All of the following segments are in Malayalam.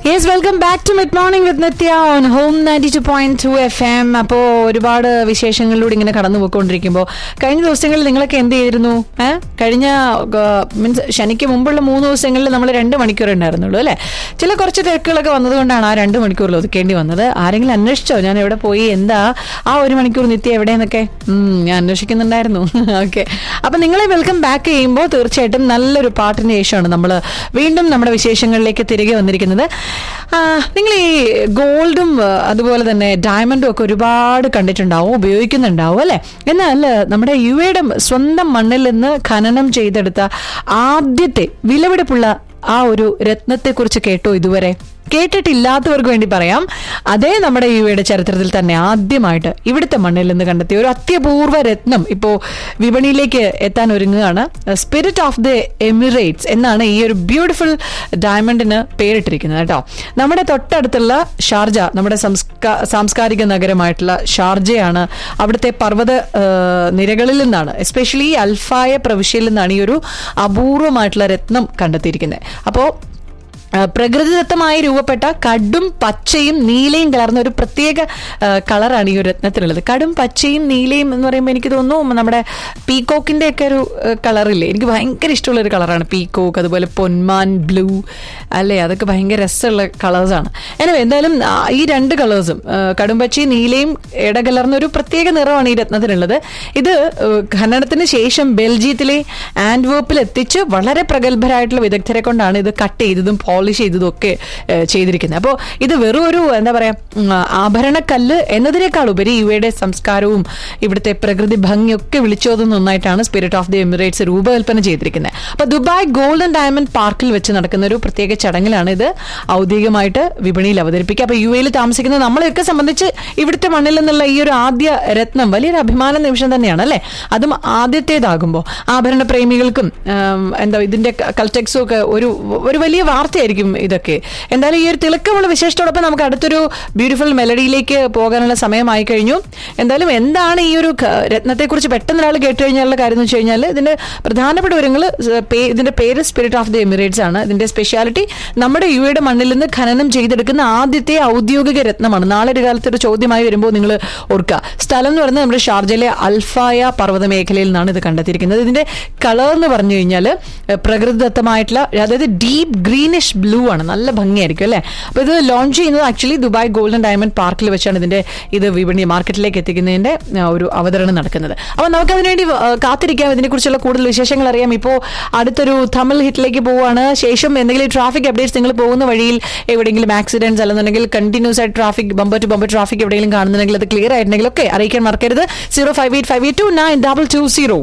yes welcome back to mid morning with Nithya on home ninety two point two F M അപ്പോൾ ഒരുപാട് വിശേഷങ്ങളിലൂടെ ഇങ്ങനെ കടന്നു പോയിക്കൊണ്ടിരിക്കുമ്പോൾ കഴിഞ്ഞ ദിവസങ്ങളിൽ നിങ്ങളൊക്കെ എന്ത് ചെയ്തിരുന്നു ഏഹ് കഴിഞ്ഞ മീൻസ് ശനിക്ക് മുമ്പുള്ള മൂന്ന് ദിവസങ്ങളിൽ നമ്മൾ രണ്ട് മണിക്കൂർ ഉണ്ടായിരുന്നുള്ളൂ അല്ലേ ചില കുറച്ച് തിരക്കുകളൊക്കെ വന്നതുകൊണ്ടാണ് ആ രണ്ട് മണിക്കൂറിൽ ഒതുക്കേണ്ടി വന്നത് ആരെങ്കിലും അന്വേഷിച്ചോ ഞാൻ എവിടെ പോയി എന്താ ആ ഒരു മണിക്കൂർ നിത്യ എവിടെയെന്നൊക്കെ ഉം, ഞാൻ അന്വേഷിക്കുന്നുണ്ടായിരുന്നു ഓക്കെ അപ്പൊ നിങ്ങളെ വെൽക്കം ബാക്ക് ചെയ്യുമ്പോൾ തീർച്ചയായിട്ടും നല്ലൊരു പാട്ടിന് ശേഷമാണ് നമ്മൾ വീണ്ടും നമ്മുടെ വിശേഷങ്ങളിലേക്ക് തിരികെ വന്നിരിക്കുന്നത് ആ, നിങ്ങൾ ഈ ഗോൾഡും ആ, അതുപോലെ തന്നെ ഡയമണ്ടും ഒക്കെ ഒരുപാട് കണ്ടിട്ടുണ്ടാവും ഉപയോഗിക്കുന്നുണ്ടാവും അല്ലെ എന്നാൽ നമ്മുടെ യു എയുടെ സ്വന്തം മണ്ണിൽ നിന്ന് ഖനനം ചെയ്തെടുത്ത ആദ്യത്തെ വിലപിടിപ്പുള്ള ആ ഒരു രത്നത്തെക്കുറിച്ച് കേട്ടോ ഇതുവരെ കേട്ടിട്ടില്ലാത്തവർക്ക് വേണ്ടി പറയാം അതേ നമ്മുടെ യു എയുടെ ചരിത്രത്തിൽ തന്നെ ആദ്യമായിട്ട് ഇവിടുത്തെ മണ്ണിൽ നിന്ന് കണ്ടെത്തിയ ഒരു അത്യപൂർവ രത്നം ഇപ്പോൾ വിപണിയിലേക്ക് എത്താൻ ഒരുങ്ങുകയാണ് സ്പിരിറ്റ് ഓഫ് ദി എമിറേറ്റ്സ് എന്നാണ് ഈ ഒരു ബ്യൂട്ടിഫുൾ ഡയമണ്ടിന് പേരിട്ടിരിക്കുന്നത് കേട്ടോ നമ്മുടെ തൊട്ടടുത്തുള്ള ഷാർജ നമ്മുടെ സംസ്കാ സാംസ്കാരിക നഗരമായിട്ടുള്ള ഷാർജയാണ് അവിടുത്തെ പർവ്വത ആ, നിരകളിൽ നിന്നാണ് എസ്പെഷ്യലി അൽഫായ പ്രവിശ്യയിൽ നിന്നാണ് ഈ ഒരു അപൂർവമായിട്ടുള്ള രത്നം കണ്ടെത്തിയിരിക്കുന്നത് അപ്പോൾ ആ, പ്രകൃതിദത്തമായി രൂപപ്പെട്ട കടും പച്ചയും നീലയും കലർന്ന ഒരു പ്രത്യേക ആ, കളറാണ് ഈ ഒരു രത്നത്തിലുള്ളത് കടും പച്ചയും നീലയും എന്ന് പറയുമ്പോൾ എനിക്ക് തോന്നുന്നു നമ്മുടെ പീകോക്കിന്റെ ഒക്കെ ഒരു ആ, കളറില്ലേ എനിക്ക് ഭയങ്കര ഇഷ്ടമുള്ള ഒരു കളറാണ് പീകോക്ക് അതുപോലെ പൊന്മാൻ ബ്ലൂ അല്ലേ അതൊക്കെ ഭയങ്കര രസമുള്ള കളേഴ്സാണ് എനിവേ എന്തായാലും ആ, ഈ രണ്ട് കളേഴ്സും കടും പച്ചയും നീലയും ഇടകലർന്ന ഒരു പ്രത്യേക നിറമാണ് ഈ രത്നത്തിനുള്ളത് ഇത് ആ, ഖനനത്തിന് ശേഷം ബെൽജിയത്തിലെ ആൻഡ്വേർപ്പിൽ എത്തിച്ച് വളരെ പ്രഗത്ഭരായിട്ടുള്ള വിദഗ്ധരെ കൊണ്ടാണ് ഇത് കട്ട് ചെയ്തതും പോളിഷ് ചെയ്തതും ഒക്കെ ഏഹ്, ചെയ്തിരിക്കുന്നത് അപ്പോൾ ഇത് വെറും ഒരു എന്താ പറയാ ഉം, ആഭരണക്കല്ല് എന്നതിനേക്കാൾ ഉപരി ഇവയുടെ സംസ്കാരവും ഇവിടുത്തെ പ്രകൃതി ഭംഗിയൊക്കെ വിളിച്ചോതുന്ന ഒന്നായിട്ടാണ് സ്പിരിറ്റ് ഓഫ് ദി എമിറേറ്റ്സ് രൂപകൽപ്പന ചെയ്തിരിക്കുന്നത് അപ്പൊ ദുബായ് ഗോൾഡൻ ഡയമണ്ട് പാർക്കിൽ വെച്ച് നടക്കുന്ന ഒരു പ്രത്യേക ചടങ്ങിലാണ് ഇത് ഔദ്യോഗികമായിട്ട് വിപണിയിൽ അവതരിപ്പിക്കുക അപ്പൊ യു എയിൽ താമസിക്കുന്ന നമ്മളെയൊക്കെ സംബന്ധിച്ച് ഇവിടുത്തെ മണ്ണിൽ നിന്നുള്ള ഈ ഒരു ആദ്യ രത്നം വലിയൊരു അഭിമാന നിമിഷം തന്നെയാണ് അല്ലെ അതും ആദ്യത്തേതാകുമ്പോൾ ആഭരണ പ്രേമികൾക്കും ആം, എന്താ ഇതിന്റെ കൾടെക്സും ഒക്കെ ഒരു ഒരു വലിയ വാർത്തയായിരിക്കും ഇതൊക്കെ എന്തായാലും ഈ ഒരു തിളക്കമുള്ള വിശേഷത്തോടൊപ്പം നമുക്ക് അടുത്തൊരു ബ്യൂട്ടിഫുൾ മെലഡിയിലേക്ക് പോകാനുള്ള സമയമായി കഴിഞ്ഞു എന്തായാലും എന്താണ് ഈ ഒരു ക- രത്നത്തെക്കുറിച്ച് പെട്ടെന്ന് ഒരാൾ കേട്ട് കഴിഞ്ഞാലുള്ള കാര്യം എന്ന് വെച്ച് കഴിഞ്ഞാൽ ഇതിന്റെ പ്രധാനപ്പെട്ട വിവരങ്ങൾ ഇതിന്റെ പേര് സ്പിരിറ്റ് ഓഫ് ദി എമിറേറ്റ്സ് ആണ് ഇതിന്റെ സ്പെഷ്യാലിറ്റി നമ്മുടെ യു എയുടെ മണ്ണിൽ നിന്ന് ഖനനം ചെയ്തെടുക്കുന്ന ആദ്യത്തെ ഔദ്യോഗിക രത്നമാണ് നാളെ ഒരു കാലത്ത് ഒരു ചോദ്യമായി വരുമ്പോൾ നിങ്ങൾ ഓർക്കുക സ്ഥലം എന്ന് പറയുന്നത് നമ്മുടെ ഷാർജയിലെ അൽഫായ പർവ്വത മേഖലയിൽ നിന്നാണ് ഇത് കണ്ടെത്തിയിരിക്കുന്നത് ഇതിന്റെ കളർ എന്ന് പറഞ്ഞു കഴിഞ്ഞാൽ പ്രകൃതിദത്തമായിട്ടുള്ള അതായത് ഡീപ്പ് ഗ്രീനിഷ് ബ്ലൂ ആണ് നല്ല ഭംഗിയായിരിക്കും അല്ലേ അപ്പൊ ഇത് ലോഞ്ച് ചെയ്യുന്നത് ആക്ച്വലി ദുബായ് ഗോൾഡൻ ഡയമണ്ട് പാർക്കിൽ വെച്ചാണ് ഇതിന്റെ ഇത് വിപണി മാർക്കറ്റിലേക്ക് എത്തിക്കുന്നതിന്റെ ആ, ഒരു അവതരണം നടക്കുന്നത് അപ്പൊ നമുക്ക് അതിനുവേണ്ടി ആ, കാത്തിരിക്കാം ഇതിനെക്കുറിച്ചുള്ള കൂടുതൽ വിശേഷങ്ങൾ അറിയാം ഇപ്പോൾ അടുത്തൊരു തമിഴ് ഹിറ്റിലേക്ക് പോവുകയാണ് ശേഷം എന്തെങ്കിലും ട്രാഫിക് അപ്ഡേറ്റ്സ് നിങ്ങൾ പോകുന്ന വഴിയിൽ എവിടെയെങ്കിലും ആക്സിഡൻസ് അല്ലെന്നുണ്ടെങ്കിൽ കണ്ടിന്യൂസ് ആയിട്ട് traffic bumper to bumper traffic എവിടെയെങ്കിലും കാണുന്നുണ്ടെങ്കിൽ അത് ക്ലിയർ ആയിട്ടുണ്ടെങ്കിൽ ഒക്കെ അറിയിക്കാൻ മറക്കരുത് zero five eight five eight two nine double two zero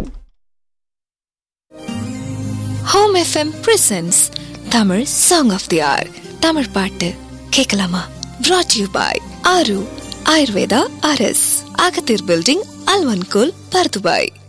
home FM presents Tamil song of the hour Tamil பாட்டு கேட்கலாமா brought you by Aaru Ayurveda அரஸ் அகத்தீர் பில்டிங் அல்வன்கோல் பர்துபாய்